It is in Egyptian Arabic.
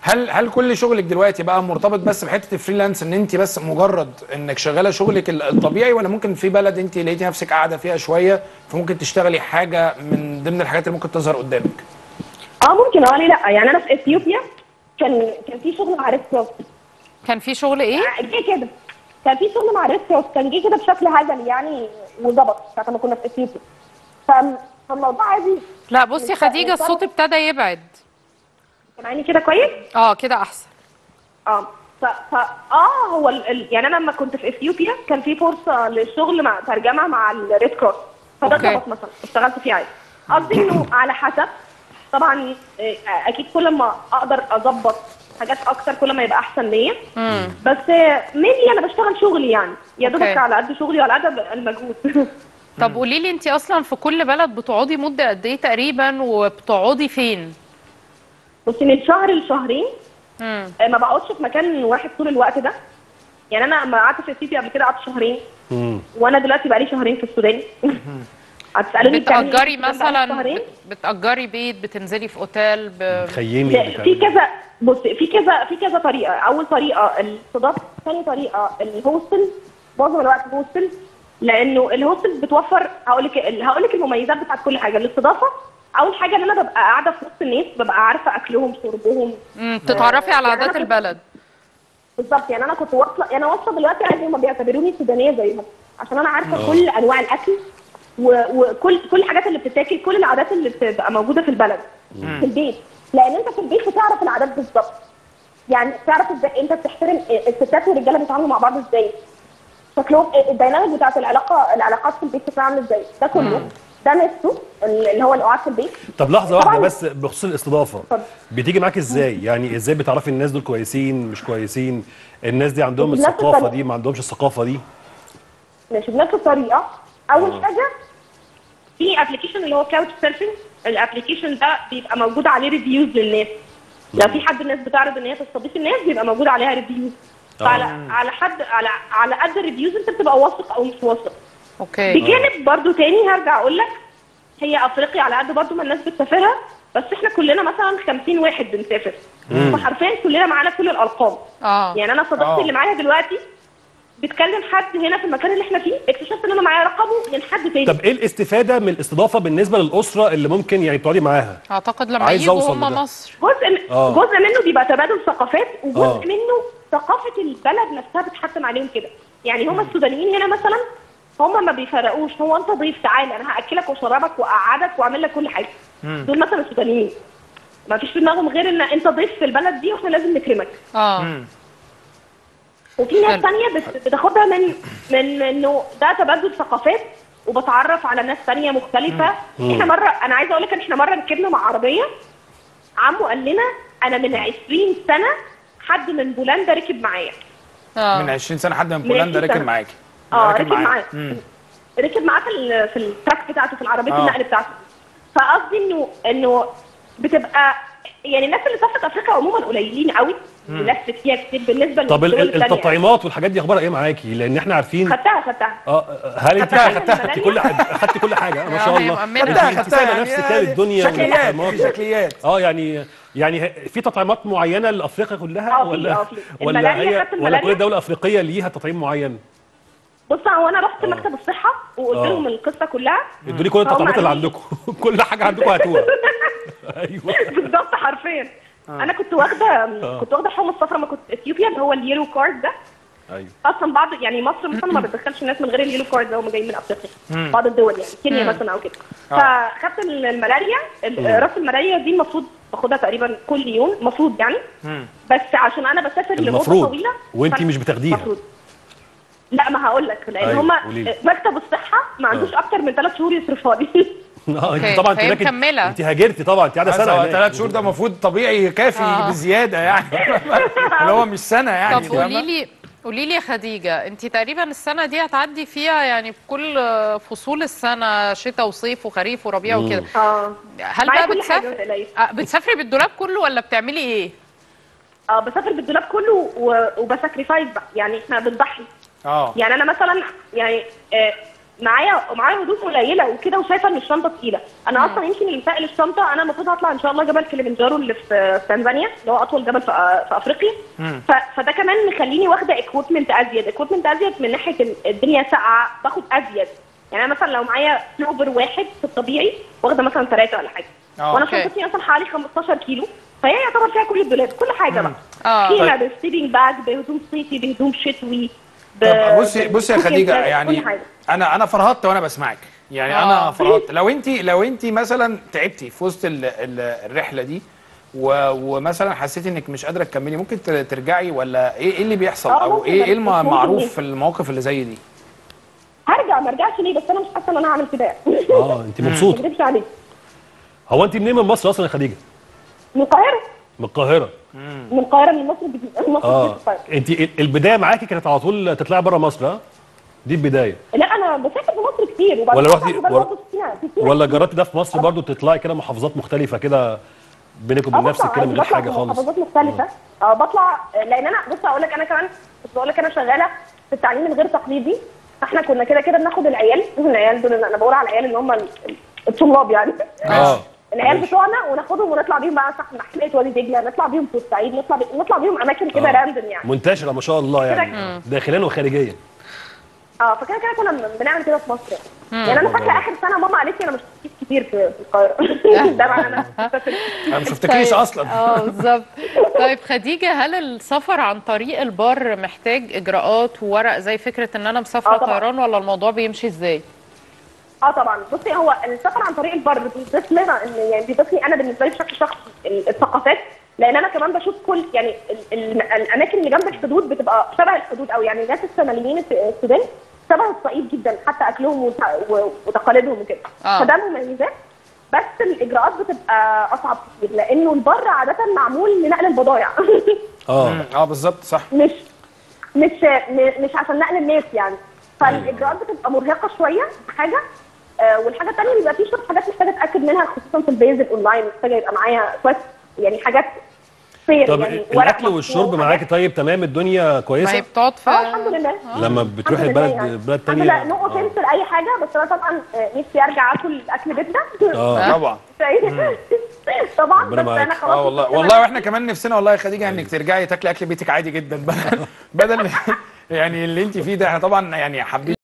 هل هل كل شغلك دلوقتي بقى مرتبط بس بحته الفريلانس ان انت بس مجرد انك شغاله شغلك ال- الطبيعي ولا ممكن في بلد انت لقيتي نفسك قاعده فيها شويه فممكن تشتغلي حاجه من ضمن الحاجات اللي ممكن تظهر قدامك اه ممكن اه ليه لا يعني انا في اثيوبيا كان كان في شغل مع ريد كروس كان في شغل ايه جه كده كان في شغل مع ريد كروس كان جه كده بشكل هزلي يعني وظبط ساعه ما كنا في اثيوبيا فم- فالموضوع عادي لا بصي خديجه الصوت ابتدى يبعد سامعيني كده كويس؟ اه كده احسن اه ف... ف... اه هو ال... ال... يعني انا لما كنت في اثيوبيا كان في فرصه للشغل مع ترجمه مع الريد كروس فده أوكي. ظبط مثلا اشتغلت فيه عادي قصدي انه على حسب طبعا آه، اكيد كل ما اقدر اظبط حاجات اكتر كل ما يبقى احسن ليا بس مينلي انا بشتغل شغلي يعني يا دوبك أوكي. على قد شغلي وعلى قد المجهود طب قولي لي انت اصلا في كل بلد بتقعدي مده قد ايه تقريبا وبتقعدي فين بصي من شهر لشهرين امم آه، ما بقعدش في مكان واحد طول الوقت ده يعني انا لما قعدت في اثيوبيا قبل كده قعدت شهرين مم. وانا دلوقتي بقالي شهرين في السودان هتسالوني بتعملي إيه بتأجري في السودان مثلا بقالك شهرين؟ بت- بتأجري بيت بتنزلي في اوتيل ب... خيمي لا، بتاع- في كذا بص في كذا في كذا طريقه اول طريقه الاستضافه ثاني طريقه الهوستل معظم الوقت هوستل لانه الهوستل بتوفر هقول لك هقول لك المميزات بتاعت كل حاجه الاستضافه اول حاجه ان انا ببقى قاعده في وسط الناس ببقى عارفه اكلهم شربهم مم، بتتعرفي على يعني عادات أنا كنت- البلد بالظبط يعني انا كنت واصله انا واصله دلوقتي عادي هم بيعتبروني سودانيه زيهم عشان انا عارفه كل انواع الاكل و- وكل كل الحاجات اللي بتتاكل كل العادات اللي بتبقى موجوده في البلد في البيت لان انت في البيت بتعرف العادات بالظبط يعني بتعرف ازاي انت بتحترم الستات والرجاله بيتعاملوا مع بعض ازاي شكلهم الديناميك بتاعت العلاقه العلاقات في البيت بتبقى عامله ازاي ده كله ده نفسه اللي هو القعاد في البيت طب لحظه واحده طبعاً. بس بخصوص الاستضافه اتفضل. بتيجي معاك ازاي يعني ازاي بتعرفي الناس دول كويسين مش كويسين الناس دي عندهم بنفس الثقافه الطريقة. دي ما عندهمش الثقافه دي ماشي بنفس الطريقه اول حاجه في ابلكيشن اللي هو كاوتش سيرفنج الابلكيشن ده بيبقى موجود عليه ريفيوز للناس لو في حد الناس بتعرض ان هي تستضيف الناس بيبقى موجود عليها ريفيوز فعلى على حد على على قد الريفيوز انت بتبقى واثق او مش واثق اوكي بجانب برضو تاني هرجع اقول لك هي افريقيا على قد برضو ما الناس بتسافرها بس احنا كلنا مثلا 50 واحد بنسافر فحرفيا كلنا معانا كل الارقام اه يعني انا صديقتي آه. اللي معايا دلوقتي بتكلم حد هنا في المكان اللي احنا فيه اكتشفت ان انا معايا رقمه من حد تاني طب ايه الاستفاده من الاستضافه بالنسبه للاسره اللي ممكن يعني تقعدي معاها اعتقد لما عايز يجوا أوصل هم لده. مصر جزء من آه. جزء منه بيبقى تبادل ثقافات وجزء آه. منه ثقافه البلد نفسها بتحتم عليهم كده يعني هم السودانيين هنا مثلا هم ما بيفرقوش هو انت ضيف تعالى انا هاكلك واشربك واقعدك واعمل لك كل حاجه دول مثلا السودانيين ما فيش في دماغهم غير ان انت ضيف في البلد دي واحنا لازم نكرمك اه وفي ناس حلو. تانية بت- بتاخدها من من انه ده تبادل ثقافات وبتعرف على ناس تانية مختلفة احنا مرة انا عايزة اقول لك ان احنا مرة ركبنا مع عربية عمو قال لنا انا من 20 سنة حد من بولندا ركب معايا اه من 20 سنه حد من بولندا 20 ركب سنة. معاكي اه ركب ركب معايا. معاه مم. ركب معاه في ال- في التراك بتاعته في العربيه آه. النقل بتاعته فقصدي انه انه بتبقى يعني الناس اللي سافرت افريقيا عموما قليلين قوي لفت فيها كتير بالنسبه طب ال- للدول ال- التانية. التطعيمات والحاجات دي اخبارها ايه معاكي لان احنا عارفين خدتها خدتها اه هل انت خدتها. خدتي كل حاجه خدتي كل حاجه ما شاء هي الله مؤمنة. انت خدتها انت خدتها سايبه يعني نفسك يعني كده الدنيا شكليات والتطعيمات. في شكليات اه يعني يعني في تطعيمات معينه لافريقيا كلها آه، في- ولا آه، في. ولا الملاريا، هي خدت ولا الملاريا. كل دوله افريقيه ليها تطعيم معين بص هو انا رحت مكتب الصحه وقلت آه. لهم القصه كلها ادوني كل فهم التطعيمات اللي قالوا لي- عندكم كل حاجه عندكم هاتوها ايوه بالظبط حرفيا انا كنت واخده كنت واخده حمى الصفرا لما كنت في اثيوبيا اللي هو اليلو كارد ده ايوه اصلا بعض يعني مصر مثلا ما بتدخلش الناس من غير اليلو كارد ده هم جايين من افريقيا بعض الدول يعني كينيا مثلا او كده فخدت الملاريا ال- راس الملاريا دي المفروض باخدها تقريبا كل يوم المفروض يعني بس عشان انا بسافر لمده المفروض. طويله وانتي فأنا- مش بتاخديها. المفروض. لا ما هقول لك لان أيوة، هم قوليلي. مكتب الصحه ما عندوش اكتر من ثلاث شهور يصرفها لي اه أوكي، انت طبعا انت فهي هناك- مكملة. انت هاجرتي طبعا انت قاعده سنه هناك. ثلاث شهور ده المفروض طبيعي كافي آه. بزياده يعني اللي هو مش سنه يعني طب فاهمة؟ قولي لي قولي لي يا خديجه انت تقريبا السنه دي هتعدي فيها يعني بكل فصول السنه شتاء وصيف وخريف وربيع وكده اه هل معايا بقى كل حاجة، ما بتسافري تقلقيش. آه، بتسافري بالدولاب كله ولا بتعملي ايه اه بسافر بالدولاب كله و- وبساكريفايز بقى يعني احنا بنضحي اه يعني انا مثلا يعني آه معايا معايا هدوم قليله وكده وشايفه ان الشنطه تقيله انا اصلا يمكن اللي سائل الشنطه انا المفروض هطلع ان شاء الله جبل كليمنجارو اللي في في تنزانيا اللي هو اطول جبل في, في افريقيا ف... فده كمان مخليني واخده اكويبمنت ازيد اكويبمنت ازيد من ناحيه ال- الدنيا ساقعه باخد ازيد يعني انا مثلا لو معايا سلوبر واحد في الطبيعي واخده مثلا ثلاثه ولا حاجه آه. وانا أوكي. شنطتي مثلا حوالي 15 كيلو فهي يعتبر فيها كل الدولاب كل حاجه بقى آه. خيمه طيب. بسليبنج باج بهدوم صيفي بهدوم شتوي ب- طب بصي ب- بصي يا بكوكينج خديجه باج، كل يعني حاجة. انا انا فرهطت وانا بسمعك يعني آه. انا فرهطت لو انت لو انت مثلا تعبتي في وسط ال- ال- الرحله دي و- ومثلا حسيتي انك مش قادره تكملي ممكن ت- ترجعي ولا ايه ايه اللي بيحصل آه، او ممكن ايه بس ايه الم- مش ممكن المعروف ليه؟ في المواقف اللي زي دي هرجع ما ارجعش ليه بس انا مش حاسه ان انا هعمل كده اه انت ما مبسوطه اكذبش عليك هو انت منين من مصر اصلا يا خديجه من القاهره من القاهره من القاهره من مصر الجديده من مصر اه الجديدة القاهرة. انت البدايه معاكي كانت على طول تطلعي بره مصر ها دي البدايه لا انا بسافر في مصر كتير وبعدين ولا بطلع رحتي- جبال ولا- برضه في سينا- في سينا ولا كتير. جربتي ده في مصر برضو تطلعي كده محافظات مختلفه كده بينك اه وبين نفسك بطلع كده من غير بطلع حاجه في خالص محافظات مختلفه اه بطلع لان انا بص اقول لك انا كمان كنت بقول لك انا شغاله في التعليم الغير تقليدي فاحنا كنا كده كده بناخد العيال العيال دول انا بقول على العيال اللي هم ال- الطلاب يعني اه العيال ماشي. بتوعنا وناخدهم ونطلع بيهم بقى تحت محميه وادي دجله نطلع بيهم بورسعيد نطلع بي... نطلع بيهم اماكن كده آه. راندم يعني منتشره ما شاء الله يعني داخليا وخارجيا اه فكده كده كنا بنعمل كده في مصر يعني يعني انا فاكره اخر سنه ماما قالت لي انا مش هشوفك كتير في في القاهره ده معنى انا انا ما شفتكيش طيب. اصلا اه بالظبط طيب خديجه هل السفر عن طريق البر محتاج اجراءات وورق زي فكره ان انا مسافره آه طبعاً. طيران ولا الموضوع بيمشي ازاي؟ اه طبعا بصي هو السفر عن طريق البر بيضيف لنا ان يعني بيضيف لي انا بالنسبه لي بشكل شخصي ال- الثقافات لان انا كمان بشوف كل يعني ال- ال- الاماكن اللي جنب الحدود بتبقى شبه الحدود او يعني الناس الشماليين في السودان شبه الصعيد جدا حتى اكلهم وت- و- وتقاليدهم وكده آه. فده مميزات بس الاجراءات بتبقى اصعب كتير لانه البر عاده معمول لنقل البضائع اه مم. اه بالظبط صح مش مش م- مش عشان نقل الناس يعني فالاجراءات بتبقى مرهقه شويه حاجه آه والحاجه الثانيه بيبقى في شويه حاجات محتاجه اتاكد منها خصوصا في البيز الاونلاين محتاجه يبقى معايا شويه يعني حاجات فير طب يعني ورق الاكل مكتوب والشرب وحاجات. معاكي طيب تمام الدنيا ما هي كويسه بتقعد في اه الحمد لله لما بتروحي الحمد لله البلد يعني. بلد الحمد لله نو تانية اوفنس لاي حاجه بس انا طبعا آه، نفسي ارجع اكل اكل بيتنا اه طبعا طبعا ربنا بس معاك. انا خلاص اه والله وصلت والله واحنا كمان نفسنا والله يا خديجه انك ترجعي تاكلي اكل بيتك عادي جدا بدل بدل يعني اللي انت فيه ده احنا طبعا يعني حابين